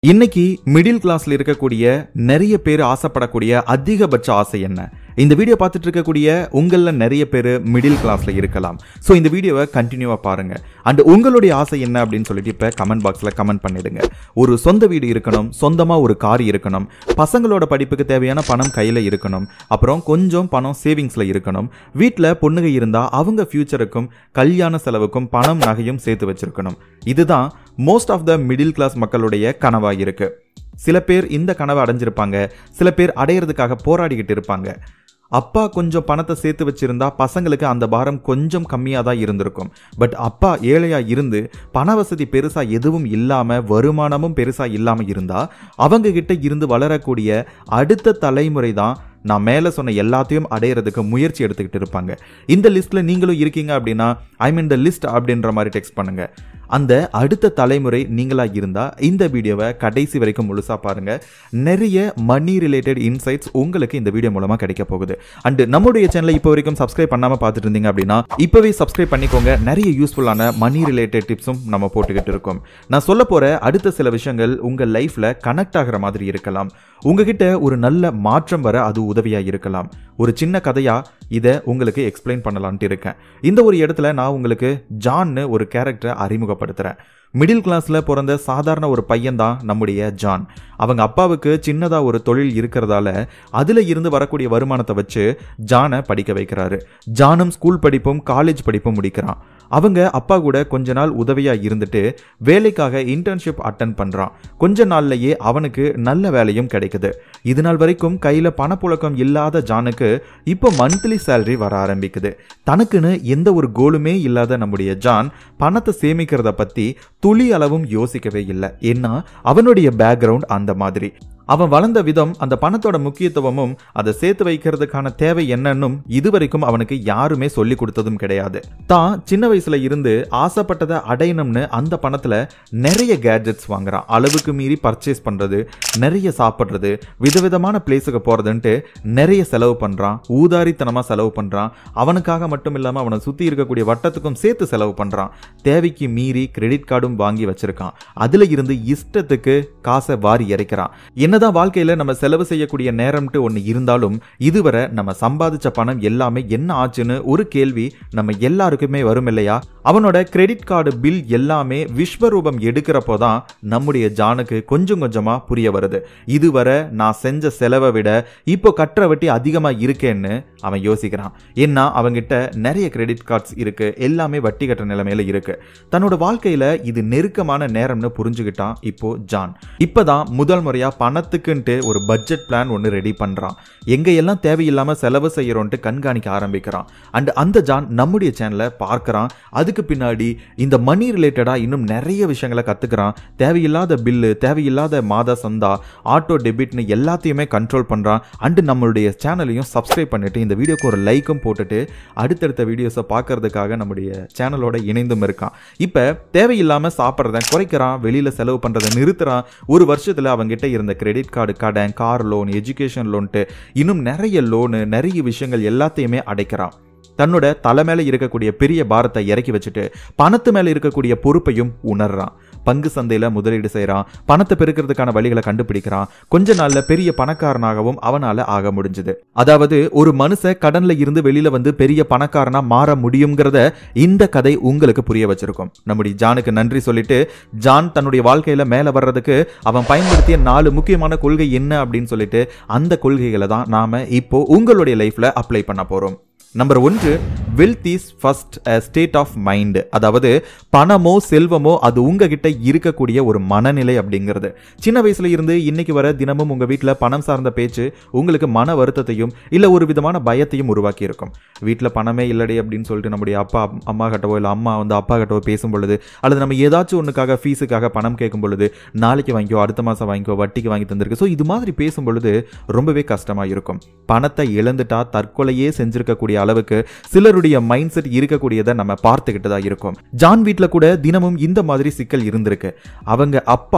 இன்னைக்கு மிடில் கிளாஸ்ல இருக்கக்கூடிய நிறைய பேர் ஆசைப்படக்கூடிய அதிகபட்ச ஆசை என்ன இந்த வீடியோ பார்த்துட்டு இருக்கக்கூடிய உங்கள நிறைய பேர் மிடில் கிளாஸ்ல இருக்கலாம் ஸோ இந்த வீடியோவை கண்டினியூவா பாருங்க அண்ட் உங்களுடைய ஆசை என்ன அப்படின்னு சொல்லிட்டு இப்போ கமெண்ட் பாக்ஸ்ல கமெண்ட் பண்ணிடுங்க ஒரு சொந்த வீடு இருக்கணும் சொந்தமா ஒரு கார் இருக்கணும் பசங்களோட படிப்புக்கு தேவையான பணம் கையில இருக்கணும் அப்புறம் கொஞ்சம் பணம் சேவிங்ஸ்ல இருக்கணும் வீட்டில் பொண்ணுங்க இருந்தா அவங்க ஃபியூச்சருக்கும் கல்யாண செலவுக்கும் பணம் நகையும் சேர்த்து வச்சிருக்கணும் இதுதான் most of the middle class மக்களுடைய கனவா இருக்கு சில பேர் இந்த கனவை அடைஞ்சிருப்பாங்க சில பேர் அடையிறதுக்காக போராடிக்கிட்டு இருப்பாங்க அப்பா கொஞ்சம் பணத்தை சேர்த்து வச்சிருந்தா பசங்களுக்கு அந்த பாரம் கொஞ்சம் கம்மியாக தான் இருந்திருக்கும் பட் அப்பா ஏழையா இருந்து பண வசதி பெருசா எதுவும் இல்லாம வருமானமும் பெருசா இல்லாம இருந்தா அவங்க கிட்ட இருந்து வளரக்கூடிய அடுத்த தலைமுறை தான் நான் மேலே சொன்ன எல்லாத்தையும் அடையிறதுக்கு முயற்சி எடுத்துக்கிட்டு இருப்பாங்க இந்த லிஸ்ட்ல நீங்களும் இருக்கீங்க அப்படின்னா ஐ மீன் த லிஸ்ட் அப்படின்ற மாதிரி டெக்ஸ்ட் பண்ணுங்க அந்த அடுத்த தலைமுறை நீங்களா இருந்தா இந்த வீடியோவை கடைசி வரைக்கும் முழுசா பாருங்க நிறைய மணி ரிலேட்டட் இன்சைட்ஸ் உங்களுக்கு இந்த வீடியோ மூலமா கிடைக்க போகுது அண்ட் நம்முடைய சேனலை இப்போ வரைக்கும் சப்ஸ்கிரைப் பண்ணாம பார்த்துட்டு இருந்தீங்க அப்படின்னா இப்பவே சப்ஸ்கிரைப் பண்ணிக்கோங்க நிறைய யூஸ்ஃபுல்லான மணி ரிலேட்டட் டிப்ஸும் நம்ம போட்டுக்கிட்டு இருக்கோம் நான் சொல்ல போற அடுத்த சில விஷயங்கள் உங்க லைஃப்ல கனெக்ட் ஆகிற மாதிரி இருக்கலாம் உங்ககிட்ட ஒரு நல்ல மாற்றம் வர அது உதவியா இருக்கலாம் ஒரு சின்ன கதையா இதை உங்களுக்கு எக்ஸ்பிளைன் பண்ணலான்ட்டு இருக்கேன் இந்த ஒரு இடத்துல நான் உங்களுக்கு ஜான்னு ஒரு கேரக்டரை அறிமுகப்படுத்துறேன் மிடில் கிளாஸ்ல பிறந்த சாதாரண ஒரு பையன் தான் நம்முடைய ஜான் அவங்க அப்பாவுக்கு சின்னதா ஒரு தொழில் இருக்கிறதால அதுல இருந்து வரக்கூடிய வருமானத்தை வச்சு ஜானை படிக்க வைக்கிறாரு ஜானும் ஸ்கூல் படிப்பும் காலேஜ் படிப்பும் முடிக்கிறான் அவங்க அப்பா கூட கொஞ்ச நாள் உதவியா இருந்துட்டு வேலைக்காக இன்டர்ன்ஷிப் அட்டன் பண்றான் கொஞ்ச நாள்லயே அவனுக்கு நல்ல வேலையும் கிடைக்குது இது நாள் வரைக்கும் கையில பணப்புழக்கம் இல்லாத ஜானுக்கு இப்போ மந்த்லி சேலரி வர ஆரம்பிக்குது தனக்குன்னு எந்த ஒரு கோலுமே இல்லாத நம்முடைய ஜான் பணத்தை சேமிக்கிறத பத்தி துளி அளவும் யோசிக்கவே இல்லை ஏன்னா அவனுடைய பேக்ரவுண்ட் அந்த மாதிரி அவன் வளர்ந்த விதம் அந்த பணத்தோட முக்கியத்துவமும் அதை சேர்த்து வைக்கிறதுக்கான தேவை என்னன்னும் இதுவரைக்கும் அவனுக்கு யாருமே சொல்லி கொடுத்ததும் கிடையாது தான் சின்ன வயசுல இருந்து ஆசைப்பட்டதை அடையணும்னு அந்த பணத்துல நிறைய கேட்ஜெட்ஸ் வாங்குறான் அளவுக்கு மீறி பர்ச்சேஸ் பண்றது நிறைய சாப்பிட்றது விதவிதமான பிளேஸுக்கு போறதுன்ட்டு நிறைய செலவு பண்றான் ஊதாரித்தனமா செலவு பண்றான் அவனுக்காக மட்டும் இல்லாம அவனை சுத்தி இருக்கக்கூடிய வட்டத்துக்கும் சேர்த்து செலவு பண்றான் தேவைக்கு மீறி கிரெடிட் கார்டும் வாங்கி வச்சிருக்கான் அதுல இருந்து இஷ்டத்துக்கு காசை வாரி இறைக்கிறான் என்னதான் வாழ்க்கையில நம்ம செலவு செய்யக்கூடிய நேரம்ட்டு ஒன்று இருந்தாலும் இதுவரை நம்ம சம்பாதிச்ச பணம் எல்லாமே என்ன ஆச்சுன்னு ஒரு கேள்வி நம்ம எல்லாருக்குமே வரும் இல்லையா அவனோட கிரெடிட் கார்டு பில் எல்லாமே விஸ்வரூபம் எடுக்கிறப்போ தான் நம்முடைய ஜானுக்கு கொஞ்சம் கொஞ்சமா புரிய வருது இதுவரை நான் செஞ்ச செலவை விட இப்போ கட்டுற வட்டி அதிகமா இருக்கேன்னு அவன் யோசிக்கிறான் ஏன்னா அவங்கிட்ட நிறைய கிரெடிட் கார்ட்ஸ் இருக்கு எல்லாமே வட்டி கட்டுற நிலைமையில இருக்கு தன்னோட வாழ்க்கையில இது நெருக்கமான நேரம்னு புரிஞ்சுக்கிட்டான் இப்போ ஜான் இப்பதான் முதல் முறையா பணத்துக்குன்ட்டு ஒரு பட்ஜெட் பிளான் ஒன்று ரெடி பண்றான் எங்க எல்லாம் தேவையில்லாம செலவு செய்யறோன்ட்டு கண்காணிக்க ஆரம்பிக்கிறான் அண்ட் அந்த ஜான் நம்முடைய சேனலை பார்க்கறான் அதுக்கு பின்னாடி இந்த மணி ரிலேட்டடா இன்னும் நிறைய விஷயங்களை கத்துக்கிறான் தேவையில்லாத பில்லு தேவையில்லாத மாத சந்தா ஆட்டோ டெபிட்னு எல்லாத்தையுமே கண்ட்ரோல் பண்றான் அண்ட் நம்மளுடைய சேனலையும் சப்ஸ்கிரைப் பண்ணிட்டு இந்த வீடியோக்கு ஒரு லைக்கும் போட்டுட்டு அடுத்தடுத்த வீடியோஸை பார்க்கறதுக்காக நம்முடைய சேனலோட இணைந்தும் இருக்கான் இப்போ தேவையில்லாம சாப்பிட்றத குறைக்கிறான் வெளியில செலவு பண்றதை நிறுத்துறான் ஒரு வருஷத்துல அவங்ககிட்ட இருந்த கிரெடிட் கார்டு கடன் கார் லோன் எஜுகேஷன் லோன்ட்டு இன்னும் நிறைய லோனு நிறைய விஷயங்கள் எல்லாத்தையுமே அடைக்கிறான் தன்னோட தலை மேல இருக்கக்கூடிய பெரிய பாரத்தை இறக்கி வச்சுட்டு பணத்து மேல இருக்கக்கூடிய பொறுப்பையும் உணர்றான் பங்கு சந்தையில முதலீடு செய்றான் பணத்தை பெருக்கிறதுக்கான வழிகளை கண்டுபிடிக்கிறான் கொஞ்ச நாள்ல பெரிய பணக்காரனாகவும் அவனால ஆக முடிஞ்சது அதாவது ஒரு மனுஷ கடன்ல இருந்து வெளியில வந்து பெரிய பணக்காரனா மாற முடியுங்கிறத இந்த கதை உங்களுக்கு புரிய வச்சிருக்கும் நம்முடைய ஜானுக்கு நன்றி சொல்லிட்டு ஜான் தன்னுடைய வாழ்க்கையில மேல வர்றதுக்கு அவன் பயன்படுத்திய நாலு முக்கியமான கொள்கை என்ன அப்படின்னு சொல்லிட்டு அந்த கொள்கைகளை தான் நாம இப்போ உங்களுடைய லைஃப்ல அப்ளை பண்ண போறோம் நம்பர் ஒன்று wealth is first state of mind அதாவது பணமோ செல்வமோ அது உங்ககிட்ட இருக்கக்கூடிய ஒரு மனநிலை அப்படிங்கிறது சின்ன வயசுல இருந்து இன்னைக்கு வர தினமும் உங்க வீட்டில் பணம் சார்ந்த பேச்சு உங்களுக்கு மன வருத்தத்தையும் இல்லை ஒரு விதமான பயத்தையும் உருவாக்கி இருக்கும் வீட்டில் பணமே இல்லடி அப்படின்னு சொல்லிட்டு நம்முடைய அப்பா அம்மா கிட்டவோ இல்லை அம்மா வந்து அப்பா கிட்டவோ பேசும் பொழுது அல்லது நம்ம ஏதாச்சும் ஒன்றுக்காக ஃபீஸுக்காக பணம் கேட்கும் பொழுது நாளைக்கு வாங்கிக்கோ அடுத்த மாதம் வாங்கிக்கோ வட்டிக்கு வாங்கி தந்திருக்கு ஸோ இது மாதிரி பேசும் பொழுது ரொம்பவே கஷ்டமாக இருக்கும் பணத்தை இழந்துட்டா தற்கொலையே செஞ்சிருக்கக்கூடிய அளவுக்கு சிலருடைய மைண்ட் செட் இருக்கக்கூடியதை நம்ம பார்த்துக்கிட்டு தான் இருக்கோம் ஜான் வீட்டில் கூட தினமும் இந்த மாதிரி சிக்கல் இருந்திருக்கு அவங்க அப்பா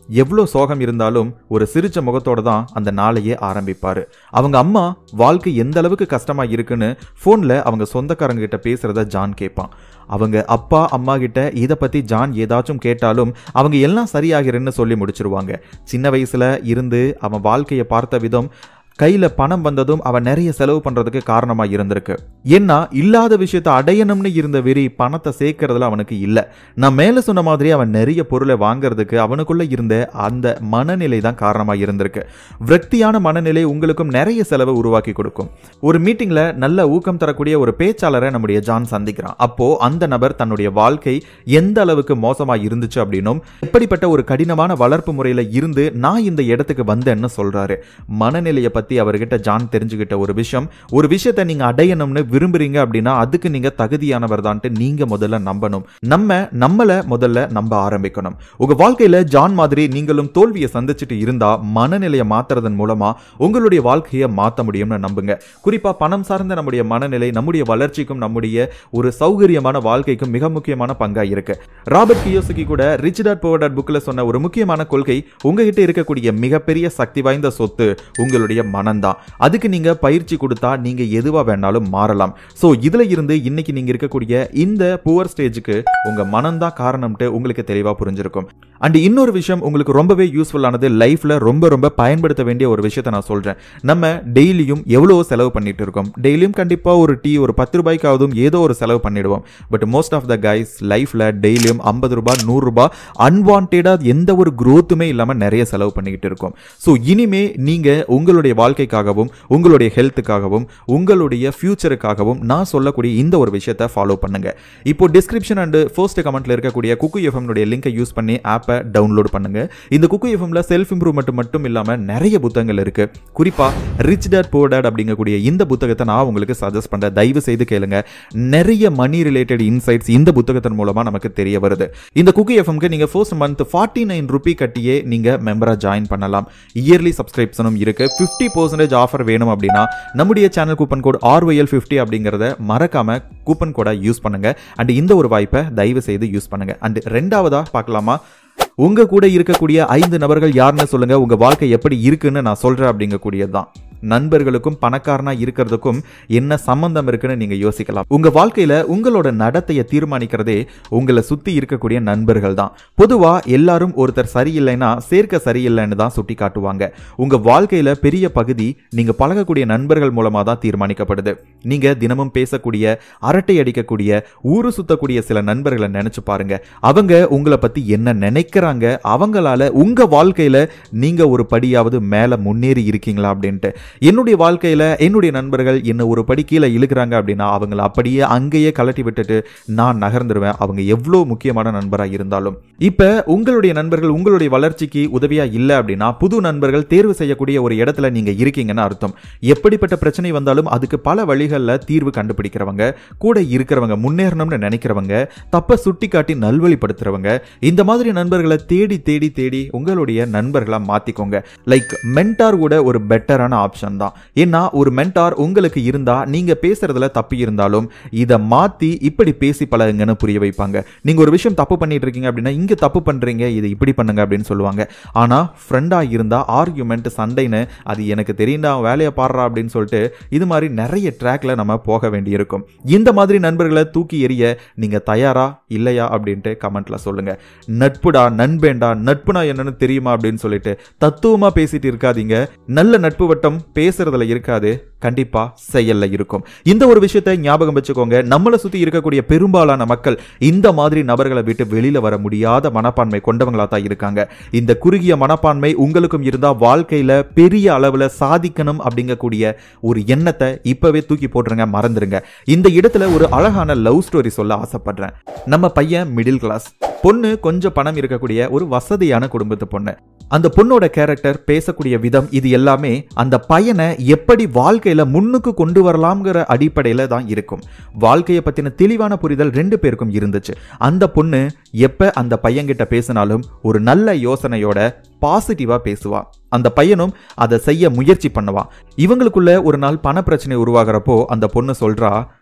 எவ்வளோ சோகம் இருந்தாலும் ஒரு சிரிச்ச முகத்தோட தான் அந்த நாளையே ஆரம்பிப்பாரு அவங்க அம்மா வாழ்க்கை எந்த அளவுக்கு கஷ்டமா இருக்குன்னு ஃபோனில் அவங்க சொந்தக்காரங்க கிட்ட பேசுறத ஜான் கேட்பான் அவங்க அப்பா அம்மா கிட்ட இதை பத்தி ஜான் ஏதாச்சும் கேட்டாலும் அவங்க எல்லாம் சரியாகிறேன்னு சொல்லி முடிச்சிருவாங்க சின்ன வயசுல இருந்து அவன் வாழ்க்கையை பார்த்த விதம் கையில் பணம் வந்ததும் அவன் நிறைய செலவு பண்ணுறதுக்கு காரணமாக இருந்திருக்கு ஏன்னா இல்லாத விஷயத்தை அடையணும்னு இருந்த வெறி பணத்தை சேர்க்கறதுல அவனுக்கு இல்லை நான் மேலே சொன்ன மாதிரி அவன் நிறைய பொருளை வாங்குறதுக்கு அவனுக்குள்ள இருந்த அந்த மனநிலை தான் காரணமாக இருந்திருக்கு விரக்தியான மனநிலை உங்களுக்கும் நிறைய செலவை உருவாக்கி கொடுக்கும் ஒரு மீட்டிங்கில் நல்ல ஊக்கம் தரக்கூடிய ஒரு பேச்சாளரை நம்முடைய ஜான் சந்திக்கிறான் அப்போ அந்த நபர் தன்னுடைய வாழ்க்கை எந்த அளவுக்கு மோசமாக இருந்துச்சு அப்படின்னும் எப்படிப்பட்ட ஒரு கடினமான வளர்ப்பு முறையில் இருந்து நான் இந்த இடத்துக்கு வந்தேன்னு சொல்றாரு மனநிலையை பற்றி அவர்கிட்ட ஜான் தெரிஞ்சுக்கிட்ட ஒரு விஷயம் ஒரு விஷயத்தை நீங்க அடையணும்னு விரும்புறீங்க அப்படின்னா அதுக்கு நீங்க தகுதியானவர் தான்ட்டு நீங்க முதல்ல நம்பணும் நம்ம நம்மள முதல்ல நம்ப ஆரம்பிக்கணும் உங்க வாழ்க்கையில ஜான் மாதிரி நீங்களும் தோல்வியை சந்திச்சுட்டு இருந்தா மனநிலையை மாத்துறதன் மூலமா உங்களுடைய வாழ்க்கையை மாத்த முடியும்னு நம்புங்க குறிப்பா பணம் சார்ந்த நம்முடைய மனநிலை நம்முடைய வளர்ச்சிக்கும் நம்முடைய ஒரு சௌகரியமான வாழ்க்கைக்கும் மிக முக்கியமான பங்கா இருக்கு ராபர்ட் கியோசுகி கூட ரிச் டாட் புவர் டாட் புக்ல சொன்ன ஒரு முக்கியமான கொள்கை உங்ககிட்ட இருக்கக்கூடிய மிகப்பெரிய சக்தி வாய்ந்த சொத்து உங்களுடைய மனம்தான் அதுக்கு நீங்க பயிற்சி கொடுத்தா நீங்க எதுவா வேணாலும் மாறலாம் ஸோ இதுல இருந்து இன்னைக்கு நீங்க இருக்கக்கூடிய இந்த புவர் ஸ்டேஜுக்கு உங்க மனம்தான் காரணம்ட்டு உங்களுக்கு தெளிவா புரிஞ்சிருக்கும் அண்ட் இன்னொரு விஷயம் உங்களுக்கு ரொம்பவே யூஸ்ஃபுல்லானது லைஃப்ல ரொம்ப ரொம்ப பயன்படுத்த வேண்டிய ஒரு விஷயத்தை நான் சொல்றேன் நம்ம டெய்லியும் எவ்வளோ செலவு பண்ணிட்டு இருக்கோம் டெய்லியும் கண்டிப்பா ஒரு டீ ஒரு பத்து ரூபாய்க்காவதும் ஏதோ ஒரு செலவு பண்ணிடுவோம் but most of the guys லைஃப்ல டெய்லியும் ஐம்பது ரூபாய் நூறு ரூபாய் அன்வான்டா எந்த ஒரு growth-உமே இல்லாம நிறைய செலவு பண்ணிக்கிட்டு இருக்கோம் ஸோ இனிமே நீங்க உங்களுடைய வாழ்க்கைக்காகவும் உங்களுடைய ஹெல்த்துக்காகவும் உங்களுடைய ஃபியூச்சருக்காகவும் நான் சொல்லக்கூடிய இந்த ஒரு விஷயத்தை ஃபாலோ பண்ணுங்க இப்போ டிஸ்கிரிப்ஷன் அண்ட் ஃபர்ஸ்ட் கமெண்ட்ல இருக்கக்கூடிய குக்கு எஃப்எம்னுடைய லிங்கை யூஸ் பண்ணி ஆப்பை டவுன்லோட் பண்ணுங்க இந்த குக்கு எஃப்எம்ல செல்ஃப் இம்ப்ரூவ்மெண்ட் மட்டும் இல்லாம நிறைய புத்தகங்கள் இருக்கு குறிப்பா ரிச் டேட் போர் டேட் அப்படிங்கக்கூடிய இந்த புத்தகத்தை நான் உங்களுக்கு சஜஸ்ட் பண்றேன் தயவு செய்து கேளுங்க நிறைய மணி ரிலேட்டட் இன்சைட்ஸ் இந்த புத்தகத்தின் மூலமா நமக்கு தெரிய வருது இந்த குக்கு எஃப்எம்க்கு நீங்க first month forty nine rupee கட்டியே நீங்க மெம்பரா ஜாயின் பண்ணலாம் இயர்லி சப்ஸ்கிரிப்ஷனும் இருக்கு ஃபிஃப்டி பர்சன்டேஜ் ஆஃபர் வேணும் அப்படின்னா நம்முடைய channel coupon code R O L fifty அப்படிங்கிறத மறக்காம கூப்பன் கோடை யூஸ் பண்ணுங்க அண்ட் இந்த ஒரு வாய்ப்பை தயவு செய்து யூஸ் பண்ணுங்க அண்ட் ரெண்டாவதா பார்க்கலாமா உங்க கூட இருக்கக்கூடிய ஐந்து நபர்கள் யாருன்னு சொல்லுங்க உங்க வாழ்க்கை எப்படி இருக்குன்னு நான் சொல்றேன் அப்படிங்கக்கூடியதுதான் நண்பர்களுக்கும் பணக்காரனா இருக்கிறதுக்கும் என்ன சம்பந்தம் இருக்குன்னு நீங்க யோசிக்கலாம் உங்க வாழ்க்கையில உங்களோட நடத்தையை தீர்மானிக்கிறதே உங்களை சுத்தி இருக்கக்கூடிய நண்பர்கள் தான் பொதுவா எல்லாரும் ஒருத்தர் சரியில்லைன்னா சேர்க்க சரியில்லைன்னு தான் சுட்டி காட்டுவாங்க உங்க வாழ்க்கையில பெரிய பகுதி நீங்க பழகக்கூடிய நண்பர்கள் மூலமா தான் தீர்மானிக்கப்படுது நீங்க தினமும் பேசக்கூடிய அரட்டை அடிக்கக்கூடிய ஊரு சுத்தக்கூடிய சில நண்பர்களை நினைச்சு பாருங்க அவங்க உங்களை பத்தி என்ன நினைக்கிறாங்க அவங்களால உங்க வாழ்க்கையில நீங்க ஒரு படியாவது மேல முன்னேறி இருக்கீங்களா அப்படின்ட்டு என்னுடைய வாழ்க்கையில என்னுடைய நண்பர்கள் என்ன ஒரு படி கீழே இழுக்கிறாங்க அப்படின்னா அவங்கள அப்படியே அங்கேயே கலட்டி விட்டுட்டு நான் நகர்ந்துருவேன் அவங்க எவ்வளோ முக்கியமான நண்பராக இருந்தாலும் இப்ப உங்களுடைய நண்பர்கள் உங்களுடைய வளர்ச்சிக்கு உதவியா இல்லை அப்படின்னா புது நண்பர்கள் தேர்வு செய்யக்கூடிய ஒரு இடத்துல நீங்க இருக்கீங்கன்னு அர்த்தம் எப்படிப்பட்ட பிரச்சனை வந்தாலும் அதுக்கு பல வழிகளில் தீர்வு கண்டுபிடிக்கிறவங்க கூட இருக்கிறவங்க முன்னேறணும்னு நினைக்கிறவங்க தப்ப சுட்டி காட்டி நல்வழிப்படுத்துறவங்க இந்த மாதிரி நண்பர்களை தேடி தேடி தேடி உங்களுடைய நண்பர்களா மாத்திக்கோங்க லைக் மென்டார் கூட ஒரு பெட்டரான ஆப்ஷன் தான் ஏன்னா ஒரு மென்டார் உங்களுக்கு இருந்தா நீங்க பேசுறதுல தப்பு இருந்தாலும் இதை மாத்தி இப்படி பேசி பழகுங்கன்னு புரிய வைப்பாங்க நீங்க ஒரு விஷயம் தப்பு பண்ணிட்டு இருக்கீங்க அப்படின்னா இங்க தப்பு பண்றீங்க இதை இப்படி பண்ணுங்க அப்படின்னு சொல்லுவாங்க ஆனா ஃப்ரெண்டா இருந்தா ஆர்கியூமெண்ட் சண்டைன்னு அது எனக்கு தெரியுண்டா வேலையை பாடுறா அப்படின்னு சொல்லிட்டு இது மாதிரி நிறைய ட்ராக்ல நம்ம போக வேண்டியிருக்கும் இந்த மாதிரி நண்பர்களை தூக்கி எறிய நீங்க தயாரா இல்லையா அப்படின்ட்டு கமெண்ட்ல சொல்லுங்க நட்புடா நண்பேண்டா நட்புனா என்னன்னு தெரியுமா அப்படின்னு சொல்லிட்டு தத்துவமா பேசிட்டு இருக்காதீங்க நல்ல நட்பு வட்டம் பேசுறதுல இருக்காது கண்டிப்பா செயல்ல இருக்கும் இந்த ஒரு விஷயத்தை ஞாபகம் வச்சுக்கோங்க நம்மளை சுத்தி இருக்கக்கூடிய பெரும்பாலான மக்கள் இந்த மாதிரி நபர்களை விட்டு வெளியில வர முடியாத மனப்பான்மை கொண்டவங்களா தான் இருக்காங்க இந்த குறுகிய மனப்பான்மை உங்களுக்கும் இருந்தா வாழ்க்கையில பெரிய அளவுல சாதிக்கணும் அப்படிங்கக்கூடிய ஒரு எண்ணத்தை இப்பவே தூக்கி போட்டுருங்க மறந்துருங்க இந்த இடத்துல ஒரு அழகான லவ் ஸ்டோரி சொல்ல ஆசைப்படுறேன் நம்ம பையன் மிடில் கிளாஸ் பொண்ணு கொஞ்சம் பணம் இருக்கக்கூடிய ஒரு வசதியான குடும்பத்து பொண்ணு அந்த பொண்ணோட கேரக்டர் பேசக்கூடிய விதம் இது எல்லாமே அந்த பையனை எப்படி வாழ்க்கையில முன்னுக்கு கொண்டு வரலாம்ங்கிற அடிப்படையில தான் இருக்கும் வாழ்க்கையை பத்தின தெளிவான புரிதல் ரெண்டு பேருக்கும் இருந்துச்சு அந்த பொண்ணு எப்ப அந்த பையன்கிட்ட பேசினாலும் ஒரு நல்ல யோசனையோட பாசிட்டிவா பேசுவா அந்த பையனும் அதை செய்ய முயற்சி பண்ணுவான் இவங்களுக்குள்ள ஒரு நாள் பண பிரச்சனை உருவாகிறப்போ அந்த பொண்ணு சொல்றா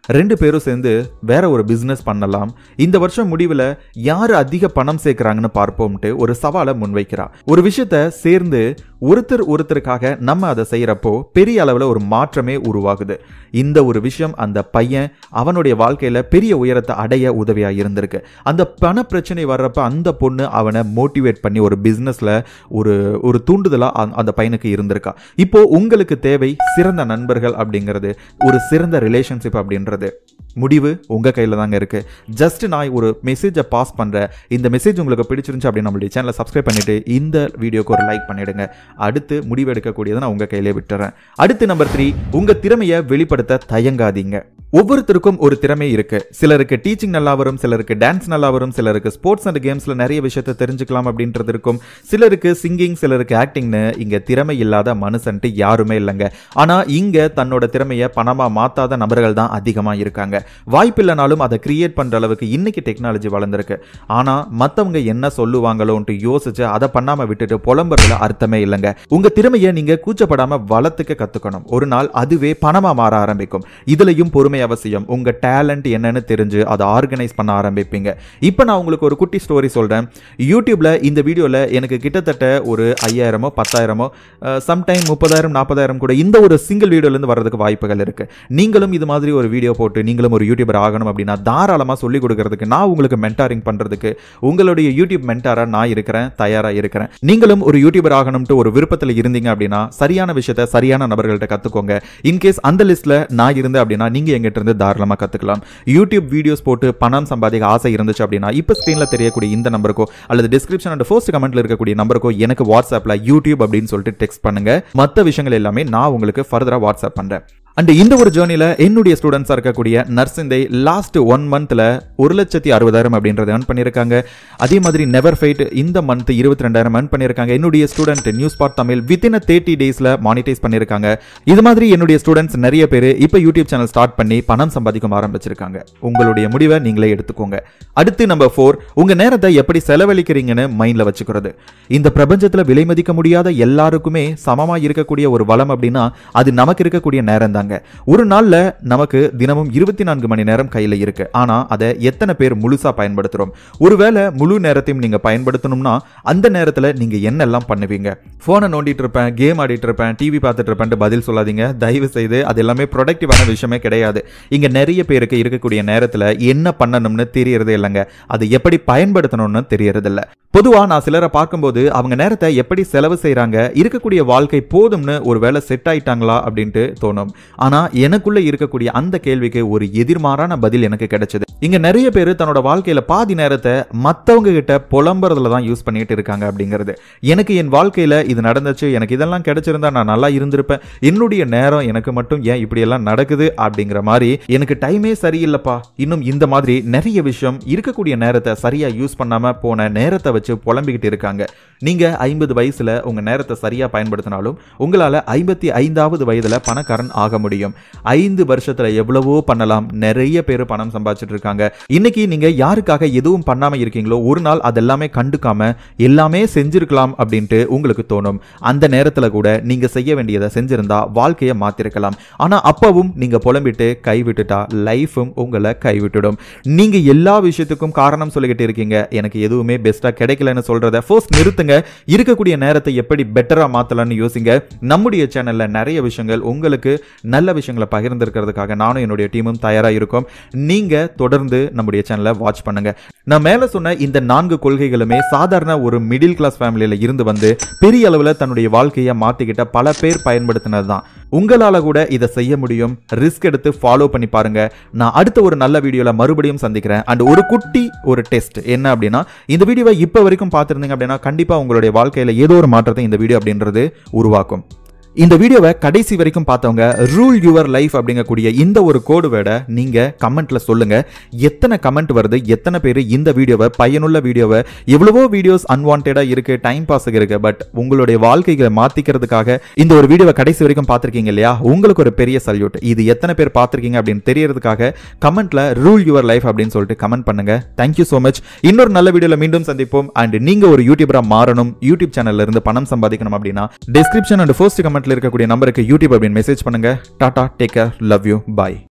ரெண்டு பேரும் சேர்ந்து வேற ஒரு பிசினஸ் பண்ணலாம் இந்த வருஷம் முடிவில் யார் அதிக பணம் சேர்க்குறாங்கன்னு பார்ப்போம்ட்டு ஒரு சவாலை முன்வைக்கிறா ஒரு விஷயத்த சேர்ந்து ஒருத்தர் ஒருத்தருக்காக நம்ம அதை செய்யறப்போ பெரிய அளவில் ஒரு மாற்றமே உருவாகுது இந்த ஒரு விஷயம் அந்த பையன் அவனுடைய வாழ்க்கையில பெரிய உயரத்தை அடைய உதவியா இருந்திருக்கு அந்த பண பிரச்சனை வர்றப்ப அந்த பொண்ணு அவனை மோட்டிவேட் பண்ணி ஒரு பிசினஸ்ல ஒரு ஒரு தூண்டுதலா அந்த- அந்த பையனுக்கு இருந்திருக்கா இப்போ உங்களுக்கு தேவை சிறந்த நண்பர்கள் அப்படிங்கிறது ஒரு சிறந்த ரிலேஷன்ஷிப் அப்படின்றது முடிவு உங்க கையில தாங்க இருக்கு ஜஸ்ட் நான் ஒரு மெசேஜை பாஸ் பண்றேன் இந்த மெசேஜ் உங்களுக்கு பிடிச்சிருந்துச்சு அப்படின்னு நம்மளுடைய சேனலை சப்ஸ்கிரைப் பண்ணிட்டு இந்த வீடியோக்கு ஒரு லைக் பண்ணிடுங்க அடுத்து முடிவு எடுக்கக்கூடியதை நான் உங்க கையிலே விட்டுறேன் அடுத்து நம்பர் த்ரீ உங்க திறமையை வெளிப்படுத்த தயங்காதீங்க ஒவ்வொருத்தருக்கும் ஒரு திறமை இருக்கு சிலருக்கு டீச்சிங் நல்லா வரும் சிலருக்கு டான்ஸ் நல்லா வரும் சிலருக்கு ஸ்போர்ட்ஸ் அண்ட் கேம்ஸ்ல நிறைய விஷயத்தை தெரிஞ்சுக்கலாம் அப்படின்றது இருக்கும் சிலருக்கு சிங்கிங் சிலருக்கு ஆக்டிங்னு இங்க திறமை இல்லாத மனுஷன்ட்டு யாருமே இல்லைங்க ஆனா இங்க தன்னோட திறமையை பணமா மாத்தாத நபர்கள் தான் அதிகமா இருக்காங்க வாய்ப்பு இல்லைனாலும் அதை கிரியேட் பண்ற அளவுக்கு இன்னைக்கு டெக்னாலஜி வளர்ந்துருக்கு ஆனா மத்தவங்க என்ன சொல்லுவாங்களோன்ட்டு யோசிச்சு அதை பண்ணாம விட்டுட்டு புலம்புறதுல அர்த்தமே இல்லைங்க உங்க திறமையை நீங்க கூச்சப்படாம வளர்த்துக்க கத்துக்கணும் ஒரு நாள் அதுவே பணமா மாற ஆரம்பிக்கும் இதுலயும் பொறுமை அவசியம் உங்க டேலண்ட் என்னன்னு தெரிஞ்சு அதை ஆர்கனைஸ் பண்ண ஆரம்பிப்பீங்க இப்போ நான் உங்களுக்கு ஒரு குட்டி ஸ்டோரி சொல்றேன் யூடியூப்ல இந்த வீடியோல எனக்கு கிட்டத்தட்ட ஒரு ஐயாயிரமோ பத்தாயிரமோ சம்டைம் முப்பதாயிரம் நாற்பதாயிரம் கூட இந்த ஒரு சிங்கிள் வீடியோல இருந்து வர்றதுக்கு வாய்ப்புகள் இருக்கு நீங்களும் இது மாதிரி ஒரு வீடியோ போட்டு நீங்களும் ஒரு யூடியூபர் ஆகணும் அப்படின்னா தாராளமா சொல்லி கொடுக்கறதுக்கு நான் உங்களுக்கு மென்டாரிங் பண்றதுக்கு உங்களுடைய யூடியூப் மென்டாரா நான் இருக்கிறேன் தயாரா இருக்கிறேன் நீங்களும் ஒரு யூடியூபர் ஆகணும்ட்டு ஒரு விருப்பத்தில் இருந்தீங்க அப்படின்னா சரியான விஷயத்த சரியான நபர்கள்ட்ட கத்துக்கோங்க இன்கேஸ் அந்த லிஸ்ட்ல நான் இருந்தேன் அப்படின்னா நீங்க எங்கிட்ட இருந்து தாராளமா கத்துக்கலாம் யூடியூப் வீடியோஸ் போட்டு பணம் சம்பாதிக்க ஆசை இருந்துச்சு அப்படின்னா இப்போ ஸ்க்ரீன்ல தெரியக்கூடிய இந்த நம்பருக்கோ அல்லது டிஸ்கிரிப்ஷன் அண்ட் ஃபர்ஸ்ட் கமெண்ட்ல இருக்கக்கூடிய நம்பருக்கோ எனக்கு வாட்ஸ்அப்ல யூடியூப் அப்படின்னு சொல்லிட்டு டெக்ஸ்ட் பண்ணுங்க மற்ற விஷயங்கள் எல்லாமே நான் உங்களுக்கு ஃபர்தரா வாட்ஸ்அப் பண்றேன் அண்ட் இந்த ஒரு ஜேர்னியில் என்னுடைய ஸ்டூடெண்ட்ஸாக இருக்கக்கூடிய நர்சிந்தை லாஸ்ட் ஒன் மந்த்தில் ஒரு லட்சத்தி அறுபதாயிரம் அப்படின்றத earn பண்ணியிருக்காங்க அதே மாதிரி நெவர் ஃபைட் இந்த மந்த் இருபத்தி ரெண்டாயிரம் earn பண்ணியிருக்காங்க என்னுடைய student news part Tamil within thirty days monetise பண்ணியிருக்காங்க இது மாதிரி என்னுடைய ஸ்டூடெண்ட்ஸ் நிறைய பேர் இப்போ யூடியூப் சேனல் ஸ்டார்ட் பண்ணி பணம் சம்பாதிக்க ஆரம்பிச்சிருக்காங்க உங்களுடைய முடிவை நீங்களே எடுத்துக்கோங்க அடுத்து நம்பர் ஃபோர் உங்கள் நேரத்தை எப்படி செலவழிக்கிறீங்கன்னு மைண்டில் வச்சுக்கிறது இந்த பிரபஞ்சத்தில் விலை மதிக்க முடியாத எல்லாருக்குமே சமமாக இருக்கக்கூடிய ஒரு வளம் அப்படின்னா அது நமக்கு இருக்கக்கூடிய நேரம் தாங்க ஒரு நாள்ல நமக்கு தினமும் இருபத்தி நான்கு மணி நேரம் கையில இருக்கு ஆனா அதை எத்தனை பேர் முழுசா பயன்படுத்துறோம் ஒருவேளை முழு நேரத்தையும் நீங்க பயன்படுத்தணும்னா அந்த நேரத்துல நீங்க என்னெல்லாம் பண்ணுவீங்க போனை நோண்டிட்டு இருப்பேன் கேம் ஆடிட்டு இருப்பேன் டிவி பார்த்துட்டு இருப்பேன்ட்டு பதில் சொல்லாதீங்க தயவு செய்து அது எல்லாமே ப்ரொடக்டிவான விஷயமே கிடையாது இங்க நிறைய பேருக்கு இருக்கக்கூடிய நேரத்துல என்ன பண்ணணும்னு தெரியறது இல்லைங்க அது எப்படி பயன்படுத்தணும்னு தெரியறது இல்ல பொதுவா நான் சிலரை பார்க்கும்போது அவங்க நேரத்தை எப்படி செலவு செய்றாங்க இருக்கக்கூடிய வாழ்க்கை போதும்னு ஒரு வேளை செட் ஆயிட்டாங்களா அப்படின்ட்டு தோணும் ஆனா எனக்குள்ள இருக்கக்கூடிய அந்த கேள்விக்கு ஒரு எதிர்மாறான பதில் எனக்கு கிடைச்சது இங்க நிறைய பேர் தன்னோட வாழ்க்கையில பாதி நேரத்தை மத்தவங்க கிட்ட புலம்புறதுல தான் யூஸ் பண்ணிட்டு இருக்காங்க அப்படிங்கிறது எனக்கு என் வாழ்க்கையில இது நடந்துச்சு எனக்கு இதெல்லாம் கிடைச்சிருந்தா நான் நல்லா இருந்திருப்பேன் என்னுடைய நேரம் எனக்கு மட்டும் ஏன் இப்படி எல்லாம் நடக்குது அப்படிங்கிற மாதிரி எனக்கு டைமே சரியில்லைப்பா இன்னும் இந்த மாதிரி நிறைய விஷயம் இருக்கக்கூடிய நேரத்தை சரியா யூஸ் பண்ணாம போன நேரத்தை வச்சு புலம்பிக்கிட்டு இருக்காங்க நீங்க ஐம்பது வயசுல உங்க நேரத்தை சரியா பயன்படுத்தினாலும் உங்களால ஐம்பத்தி ஐந்தாவது வயதுல பணக்காரன் ஆக முடியும் ஐந்து வருஷத்துல எவ்வளவோ பண்ணலாம் நிறைய பேர் பணம் சம்பாதிச்சிட்டு இருக்காங்க இன்னைக்கு நீங்க யாருக்காக எதுவும் பண்ணாம இருக்கீங்களோ ஒரு நாள் அதெல்லாமே கண்டுக்காம எல்லாமே செஞ்சிருக்கலாம் அப்படின்ட்டு உங்களுக்கு தோணும் அந்த நேரத்துல கூட நீங்க செய்ய வேண்டியதை செஞ்சிருந்தா வாழ்க்கையை மாத்திருக்கலாம் ஆனா அப்பவும் நீங்க புலம்பிட்டு கைவிட்டுட்டா லைஃபும் உங்களை கைவிட்டுடும் நீங்க எல்லா விஷயத்துக்கும் காரணம் சொல்லிக்கிட்டு இருக்கீங்க எனக்கு எதுவுமே பெஸ்டா கிடைக்கலன்னு சொல்றத ஃபர்ஸ்ட் நிறுத்துங்க இருக்கக்கூடிய நேரத்தை எப்படி பெட்டரா மாத்தலாம்னு யோசிங்க நம்முடைய சேனல்ல நிறைய விஷயங்கள் உங்களுக்கு நல்ல விஷயங்களை பகிர்ந்திருக்கிறதுக்காக நானும் என்னுடைய டீமும் தயாரா இருக்கோம் நீங்க தொடர்ந்து நம்முடைய சேனலை வாட்ச் பண்ணுங்க நான் மேல சொன்ன இந்த நான்கு கொள்கைகளுமே சாதாரண ஒரு மிடில் கிளாஸ் ஃபேமிலியில இருந்து வந்து பெரிய அளவுல தன்னுடைய வாழ்க்கையை மாத்திக்கிட்ட பல பேர் பயன்படுத்தினது தான் உங்களால கூட இதை செய்ய முடியும் ரிஸ்க் எடுத்து ஃபாலோ பண்ணி பாருங்க நான் அடுத்த ஒரு நல்ல வீடியோல மறுபடியும் சந்திக்கிறேன் அண்ட் ஒரு குட்டி ஒரு டெஸ்ட் என்ன அப்படின்னா இந்த வீடியோவை இப்போ வரைக்கும் பார்த்துருந்தீங்க அப்படின்னா கண்டிப்பா உங்களுடைய வாழ்க்கையில ஏதோ ஒரு மாற்றத்தை இந்த வீடியோ அப்படின்றது உருவாக்கும் இந்த வீடியோவை கடைசி வரைக்கும் பார்த்தவங்க ரூல் யுவர் லைஃப் அப்படிங்கக்கூடிய இந்த ஒரு கோடு வேர்டை நீங்க கமெண்ட்ல சொல்லுங்க எத்தனை கமெண்ட் வருது எத்தனை பேர் இந்த வீடியோவை பயனுள்ள வீடியோவை எவ்வளவோ வீடியோஸ் அன்வான்டா இருக்கு டைம் பாஸுக்கு இருக்கு பட் உங்களுடைய வாழ்க்கைகளை மாத்திக்கிறதுக்காக இந்த ஒரு வீடியோவை கடைசி வரைக்கும் பார்த்திருக்கீங்க இல்லையா உங்களுக்கு ஒரு பெரிய சல்யூட் இது எத்தனை பேர் பார்த்திருக்கீங்க அப்படின்னு தெரியறதுக்காக கமெண்ட்ல ரூல் யுவர் லைஃப் அப்படின்னு சொல்லிட்டு கமெண்ட் பண்ணுங்க தேங்க்யூ so மச் இன்னொரு நல்ல வீடியோல மீண்டும் சந்திப்போம் அண்ட் நீங்க ஒரு யூடியூபரா மாறணும் யூடியூப் சேனல்ல இருந்து பணம் சம்பாதிக்கணும் அப்படின்னா டிஸ்கிரிப்ஷன் அண்ட் ஃபர்ஸ்ட் கமெண்ட்ல இருக்கக்கூடிய நம்பருக்கு யூடியூப் அப்படின்னு மெசேஜ் பண்ணுங்க tata take care love you bye